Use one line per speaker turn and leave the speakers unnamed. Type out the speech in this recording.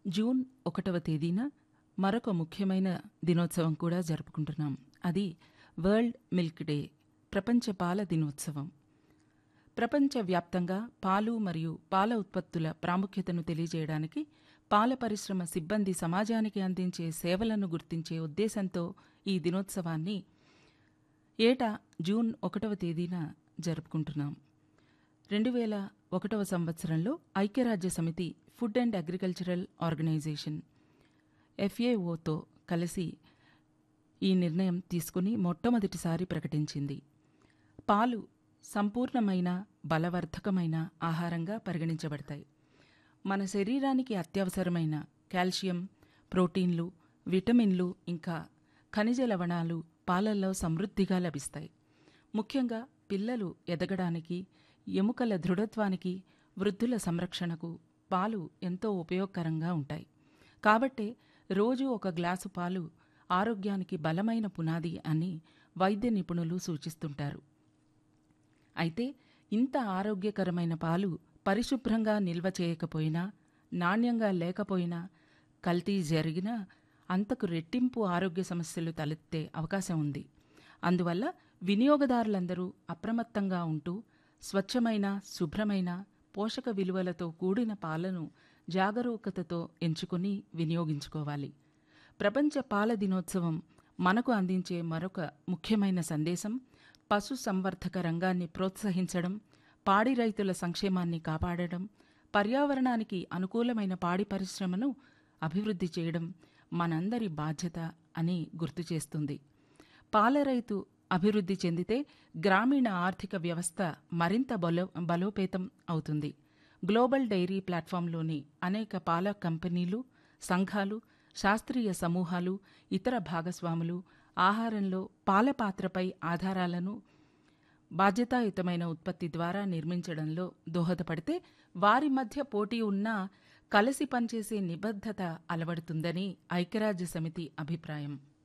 June ఒకటవ తేదీన మరొక ముఖ్యమైన దినోత్సవం కూడా జరుపుకుంటున్నాం అది వరల్డ్ మిల్క్ డే ప్రపంచ పాల దినోత్సవం ప్రపంచవ్యాప్తంగా పాలు మరియు పాల ఉత్పత్తుల ప్రాముఖ్యతను తెలియజేయడానికి పాల పరిశ్రమ సిబ్బంది సమాజానికి అందించే సేవలను గుర్తించే ఉద్దేశంతో ఈ దినోత్సవాన్ని ఏటా జూన్ ఒకటవ తేదీన జరుపుకుంటున్నాం రెండు వేల ఒకటవ సంవత్సరంలో ఐక్యరాజ్య సమితి ఫుడ్ అండ్ అగ్రికల్చరల్ ఆర్గనైజేషన్ ఎఫ్ఏఓతో కలిసి ఈ నిర్ణయం తీసుకుని మొట్టమొదటిసారి ప్రకటించింది పాలు సంపూర్ణమైన బలవర్ధకమైన ఆహారంగా పరిగణించబడతాయి మన శరీరానికి అత్యవసరమైన కాల్షియం ప్రోటీన్లు విటమిన్లు ఇంకా ఖనిజ లవణాలు పాలల్లో సమృద్ధిగా లభిస్తాయి ముఖ్యంగా పిల్లలు ఎదగడానికి ఎముకల దృఢత్వానికి వృద్ధుల సంరక్షణకు పాలు ఎంతో ఉపయోగకరంగా ఉంటాయి కాబట్టే రోజు ఒక గ్లాసు పాలు ఆరోగ్యానికి బలమైన పునాది అని వైద్య నిపుణులు సూచిస్తుంటారు అయితే ఇంత ఆరోగ్యకరమైన పాలు పరిశుభ్రంగా నిల్వ చేయకపోయినా నాణ్యంగా లేకపోయినా కల్తీ జరిగినా అంతకు రెట్టింపు ఆరోగ్య సమస్యలు తలెత్తే అవకాశం ఉంది అందువల్ల వినియోగదారులందరూ అప్రమత్తంగా ఉంటూ స్వచ్ఛమైన శుభ్రమైన పోషక విలువలతో కూడిన పాలను జాగరూకతతో ఎంచుకుని వినియోగించుకోవాలి ప్రపంచ పాల దినోత్సవం మనకు అందించే మరొక ముఖ్యమైన సందేశం పశు సంవర్ధక రంగాన్ని ప్రోత్సహించడం పాడి రైతుల సంక్షేమాన్ని కాపాడడం పర్యావరణానికి అనుకూలమైన పాడి పరిశ్రమను అభివృద్ధి చేయడం మనందరి బాధ్యత అని గుర్తు చేస్తుంది పాల రైతు అభివృద్ధి చెందితే గ్రామీణ ఆర్థిక వ్యవస్థ మరింత బలో బలోపేతం అవుతుంది గ్లోబల్ డైరీ ప్లాట్ఫామ్లోని అనేక పాల కంపెనీలు సంఘాలు శాస్త్రీయ సమూహాలు ఇతర భాగస్వాములు ఆహారంలో పాల పాత్రపై ఆధారాలను బాధ్యతాయుతమైన ఉత్పత్తి ద్వారా నిర్మించడంలో దోహదపడితే వారి మధ్య పోటీ ఉన్నా కలిసి పనిచేసే నిబద్ధత అలవడుతుందని ఐక్యరాజ్య సమితి అభిప్రాయం